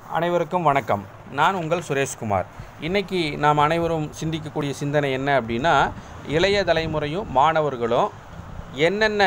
அனைவருக்கும் வணக்கம் நான் உங்கள் சுரேஷ்குமார் இன்னைக்கு நாம் அனைவரும் சிந்திக்கக்கூடிய சிந்தனை என்ன அப்படின்னா இளைய தலைமுறையும் மாணவர்களும் என்னென்ன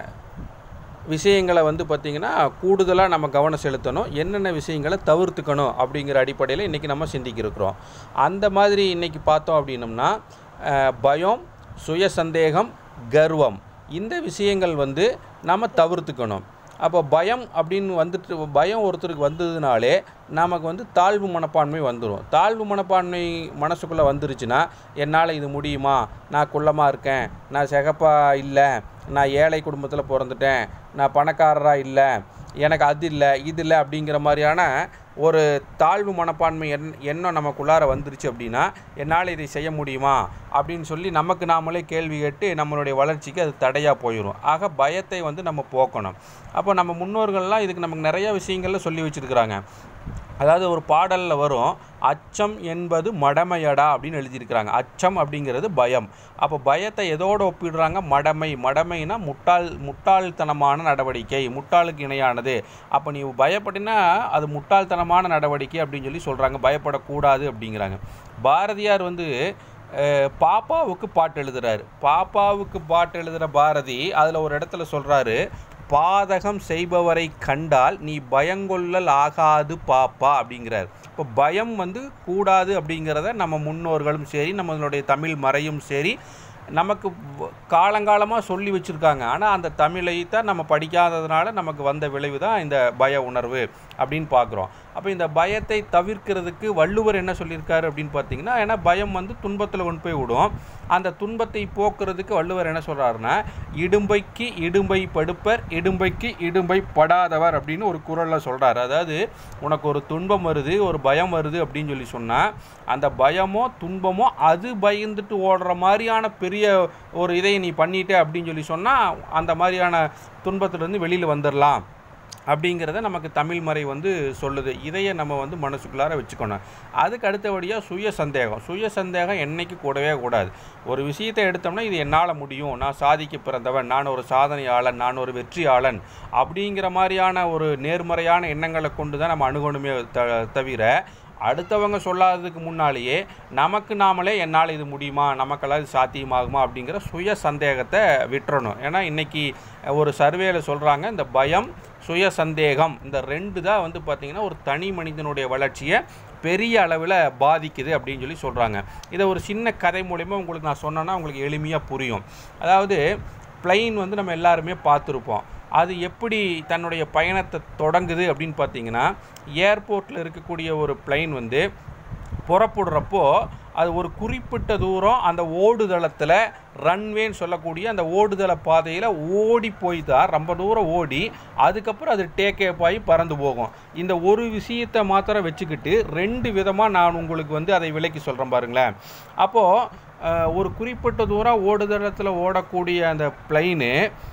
விஷயங்களை வந்து பார்த்திங்கன்னா கூடுதலாக நம்ம கவனம் செலுத்தணும் என்னென்ன விஷயங்களை தவிர்த்துக்கணும் அப்படிங்கிற அடிப்படையில் இன்றைக்கி நம்ம சிந்திக்கிருக்கிறோம் அந்த மாதிரி இன்றைக்கி பார்த்தோம் அப்படின்னம்னா அஹ், பயம் சுய சந்தேகம் கர்வம் இந்த விஷயங்கள் வந்து நம்ம தவிர்த்துக்கணும் அப்போ பயம் அப்படின்னு வந்துட்டு பயம் ஒருத்தருக்கு வந்ததுனாலே நமக்கு வந்து தாழ்வு மனப்பான்மை வந்துடும் தாழ்வு மனப்பான்மை மனசுக்குள்ளே வந்துருச்சுன்னா என்னால் இது முடியுமா நான் குள்ளமாக இருக்கேன் நான் சிகப்பாக இல்லை நான் ஏழை குடும்பத்தில் பிறந்துட்டேன் நான் பணக்காரராக இல்லை எனக்கு அது இல்லை இது இல்லை அப்படிங்கிற மாதிரியான ஒரு தாழ்வு மனப்பான்மை எண் எண்ணம் நமக்குள்ளார வந்துருச்சு அப்படின்னா என்னால் இதை செய்ய முடியுமா அப்படின்னு சொல்லி நமக்கு நாமளே கேள்வி கேட்டு நம்மளுடைய வளர்ச்சிக்கு அது தடையாக போயிடும் ஆக பயத்தை வந்து நம்ம போக்கணும் அப்போ நம்ம முன்னோர்கள்லாம் இதுக்கு நமக்கு நிறைய விஷயங்கள்ல சொல்லி வச்சுருக்கிறாங்க அதாவது ஒரு பாடலில் வரும் அச்சம் என்பது மடமையடா அப்படின்னு எழுதியிருக்கிறாங்க அச்சம் அப்படிங்கிறது பயம் அப்போ பயத்தை எதோடு ஒப்பிடுறாங்க மடமை மடமைனா முட்டாள் முட்டாள்தனமான நடவடிக்கை முட்டாளுக்கு இணையானது அப்போ நீ பயப்பட்டினா அது முட்டாள்தனமான நடவடிக்கை அப்படின்னு சொல்லி சொல்கிறாங்க பயப்படக்கூடாது அப்படிங்கிறாங்க பாரதியார் வந்து அஹ், பாப்பாவுக்கு பாட்டு எழுதுறாரு பாப்பாவுக்கு பாட்டு எழுதுகிற பாரதி அதில் ஒரு இடத்துல சொல்கிறாரு பாதகம் செய்பவரை கண்டால் நீ பயங்கொள்ளல் ஆகாது பாப்பா அப்படிங்கிறார் இப்போ பயம் வந்து கூடாது அப்படிங்கிறத நம்ம முன்னோர்களும் சரி நம்மளுடைய தமிழ் மறையும் சரி நமக்கு வ- காலங்காலமாக சொல்லி வச்சுருக்காங்க ஆனால் அந்த தமிழை தான் நம்ம படிக்காததுனால நமக்கு வந்த விளைவு தான் இந்த பய உணர்வு அப்படின்னு பார்க்குறோம் அப்போ இந்த பயத்தை தவிர்க்கிறதுக்கு வள்ளுவர் என்ன சொல்லியிருக்காரு அப்படின்னு பார்த்தீங்கன்னா ஏன்னா பயம் வந்து துன்பத்தில் கொண்டு போய் விடும் அந்த துன்பத்தை போக்குறதுக்கு வள்ளுவர் என்ன சொல்கிறாருன்னா இடும்பைக்கு இடும்பை படுப்பர் இடும்பைக்கு இடும்பை படாதவர் அப்படின்னு ஒரு குறளில் சொல்கிறாரு அதாவது உனக்கு ஒரு துன்பம் வருது ஒரு பயம் வருது அப்படின்னு சொல்லி சொன்னால் அந்த பயமோ துன்பமோ அது பயந்துட்டு ஓடுற மாதிரியான பெரிய ஒரு இதை நீ பண்ணிட்ட அப்படின்னு சொல்லி சொன்னால் அந்த மாதிரியான துன்பத்திலேருந்து வெளியில் வந்துடலாம் அப்படிங்கிறத நமக்கு தமிழ் மறை வந்து சொல்லுது இதையே நம்ம வந்து மனசுக்குள்ளார வச்சுக்கணும் அதுக்கு அடுத்தபடியாக சுய சந்தேகம் சுய சந்தேகம் என்னைக்கு கூடவே கூடாது ஒரு விஷயத்தை எடுத்தோம்னா இது என்னால் முடியும் நான் சாதிக்க பிறந்தவன் நான் ஒரு சாதனையாளன் நான் ஒரு வெற்றியாளன் அப்படிங்கிற மாதிரியான ஒரு நேர்மறையான எண்ணங்களை கொண்டு தான் நம்ம அணுகணுமே த தவிர அடுத்தவங்க சொல்லாததுக்கு முன்னாலேயே நமக்கு நாமளே என்னால் இது முடியுமா நமக்கெல்லாம் இது சாத்தியமாகுமா அப்படிங்கிற சுய சந்தேகத்தை விட்டுறணும் ஏன்னா இன்றைக்கி ஒரு சர்வேயில் சொல்கிறாங்க இந்த பயம் சுய சந்தேகம் இந்த ரெண்டு தான் வந்து பார்த்திங்கன்னா ஒரு தனி மனிதனுடைய வளர்ச்சியை பெரிய அளவில் பாதிக்குது அப்படின்னு சொல்லி சொல்கிறாங்க இதை ஒரு சின்ன கதை மூலிமா உங்களுக்கு நான் சொன்னேன்னா உங்களுக்கு எளிமையாக புரியும் அதாவது பிளைன் வந்து நம்ம எல்லாருமே பார்த்துருப்போம் அது எப்படி தன்னுடைய பயணத்தை தொடங்குது அப்படின்னு பார்த்தீங்கன்னா ஏர்போர்ட்டில் இருக்கக்கூடிய ஒரு பிளைன் வந்து புறப்படுறப்போ அது ஒரு குறிப்பிட்ட தூரம் அந்த ஓடுதளத்தில் ரன்வேன்னு சொல்லக்கூடிய அந்த ஓடுதள பாதையில் ஓடி போய் தான் ரொம்ப தூரம் ஓடி அதுக்கப்புறம் அது டேக்கேப் ஆகி பறந்து போகும் இந்த ஒரு விஷயத்தை மாத்திரம் வச்சுக்கிட்டு ரெண்டு விதமாக நான் உங்களுக்கு வந்து அதை விலைக்கு சொல்கிறேன் பாருங்களேன் அப்போது அஹ், ஒரு குறிப்பிட்ட தூரம் ஓடுதளத்தில் ஓடக்கூடிய அந்த பிளைனு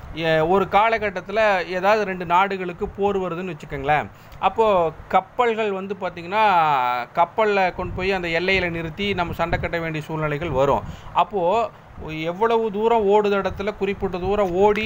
ஒரு காலகட்டத்தில் ஏதாவது ரெண்டு நாடுகளுக்கு போர் வருதுன்னு வச்சுக்கோங்களேன் அப்போது கப்பல்கள் வந்து பார்த்திங்கன்னா கப்பலில் கொண்டு போய் அந்த எல்லையில் நிறுத்தி நம்ம சண்டை கட்ட வேண்டிய சூழ்நிலைகள் வரும் அப்போது எவ்வளவு தூரம் ஓடுதடத்தில் குறிப்பிட்ட தூரம் ஓடி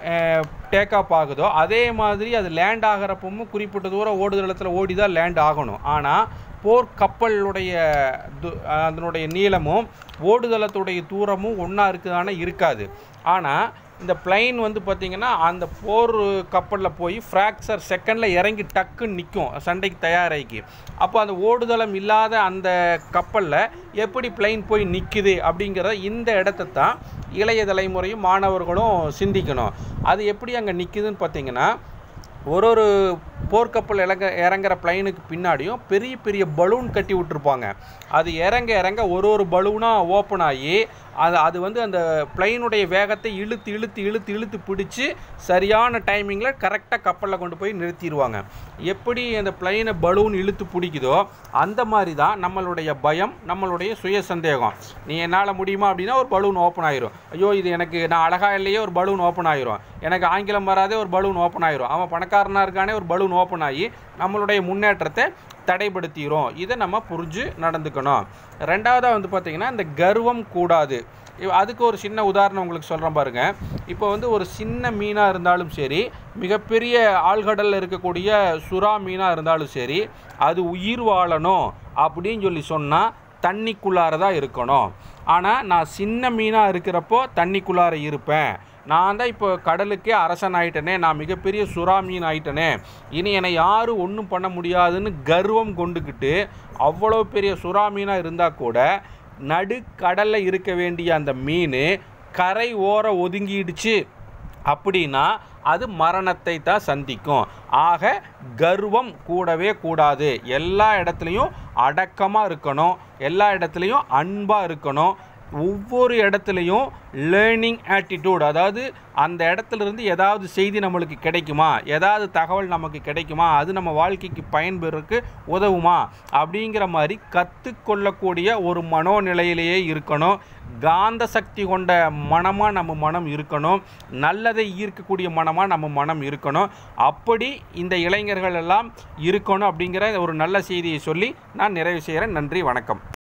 டேக் ஆஃப் ஆகுதோ அதே மாதிரி அது லேண்ட் ஆகிறப்பவும் குறிப்பிட்ட தூரம் ஓடுதளத்தில் ஓடி தான் லேண்ட் ஆகணும் ஆனால் போர் கப்பலுடைய து அதனுடைய நீளமும் ஓடுதளத்துடைய தூரமும் ஒன்றா இருக்குதானே இருக்காது ஆனால் இந்த பிளைன் வந்து பார்த்திங்கன்னா அந்த போர் கப்பலில் போய் ஃப்ராக்சர் செகண்டில் இறங்கி டக்குன்னு நிற்கும் சண்டைக்கு தயாராகி அப்போ அந்த ஓடுதளம் இல்லாத அந்த கப்பலில் எப்படி பிளைன் போய் நிற்குது அப்படிங்கிறத இந்த இடத்த தான் இளைய தலைமுறையும் மாணவர்களும் சிந்திக்கணும் அது எப்படி அங்கே நிற்குதுன்னு பார்த்தீங்கன்னா ஒரு ஒரு போர்க்கப்பல் இறங்க இறங்குற பிளைனுக்கு பின்னாடியும் பெரிய பெரிய பலூன் கட்டி விட்டுருப்பாங்க அது இறங்க இறங்க ஒரு ஒரு பலூனாக ஓப்பன் ஆகி அது அது வந்து அந்த பிளைனுடைய வேகத்தை இழுத்து இழுத்து இழுத்து இழுத்து பிடிச்சி சரியான டைமிங்கில் கரெக்டாக கப்பலில் கொண்டு போய் நிறுத்திடுவாங்க எப்படி அந்த பிளைனை பலூன் இழுத்து பிடிக்குதோ அந்த மாதிரி தான் நம்மளுடைய பயம் நம்மளுடைய சுய சந்தேகம் நீ என்னால் முடியுமா அப்படின்னா ஒரு பலூன் ஓப்பன் ஆயிரும் ஐயோ இது எனக்கு நான் அழகாக இல்லையே ஒரு பலூன் ஓப்பன் ஆயிரும் எனக்கு ஆங்கிலம் வராதே ஒரு பலூன் ஓப்பன் ஆயிரும் அவன் பணக்காரனாக இருக்கானே ஒரு பலூன் ஓப்பன் ஆகி நம்மளுடைய முன்னேற்றத்தை தடைப்படுத்திடும் இதை நம்ம புரிஞ்சு நடந்துக்கணும் ரெண்டாவதாக வந்து பார்த்திங்கன்னா இந்த கர்வம் கூடாது இவ்- அதுக்கு ஒரு சின்ன உதாரணம் உங்களுக்கு சொல்கிறேன் பாருங்க இப்போ வந்து ஒரு சின்ன மீனாக இருந்தாலும் சரி மிகப்பெரிய ஆழ்கடலில் இருக்கக்கூடிய சுறா மீனாக இருந்தாலும் சரி அது உயிர் வாழணும் அப்படின்னு சொல்லி சொன்னால் தண்ணிக்குள்ளார தான் இருக்கணும் ஆனால் நான் சின்ன மீனாக இருக்கிறப்போ தண்ணிக்குள்ளார இருப்பேன் நான் தான் இப்போ கடலுக்கே அரசன் ஆயிட்டனே நான் மிகப்பெரிய சுறா மீன் ஆயிட்டனே இனி என்னை யாரும் ஒன்றும் பண்ண முடியாதுன்னு கர்வம் கொண்டுக்கிட்டு அவ்வளோ பெரிய சுறா மீனாக இருந்தால் கூட நடுக்கடலில் இருக்க வேண்டிய அந்த மீன் கரை ஓர ஒதுங்கிடுச்சு அப்படின்னா அது மரணத்தை தான் சந்திக்கும் ஆக கர்வம் கூடவே கூடாது எல்லா இடத்துலையும் அடக்கமாக இருக்கணும் எல்லா இடத்துலையும் அன்பாக இருக்கணும் ஒவ்வொரு இடத்துலையும் லேர்னிங் ஆட்டிடியூட் அதாவது அந்த இடத்துல இருந்து ஏதாவது செய்தி நம்மளுக்கு கிடைக்குமா ஏதாவது தகவல் நமக்கு கிடைக்குமா அது நம்ம வாழ்க்கைக்கு பயன்பெறக்கு உதவுமா அப்படிங்கிற மாதிரி கற்றுக்கொள்ளக்கூடிய ஒரு மனோநிலையிலேயே இருக்கணும் காந்த சக்தி கொண்ட மனமாக நம்ம மனம் இருக்கணும் நல்லதை ஈர்க்கக்கூடிய மனமாக நம்ம மனம் இருக்கணும் அப்படி இந்த இளைஞர்கள் எல்லாம் இருக்கணும் அப்படிங்கிற ஒரு நல்ல செய்தியை சொல்லி நான் நிறைவு செய்கிறேன் நன்றி வணக்கம்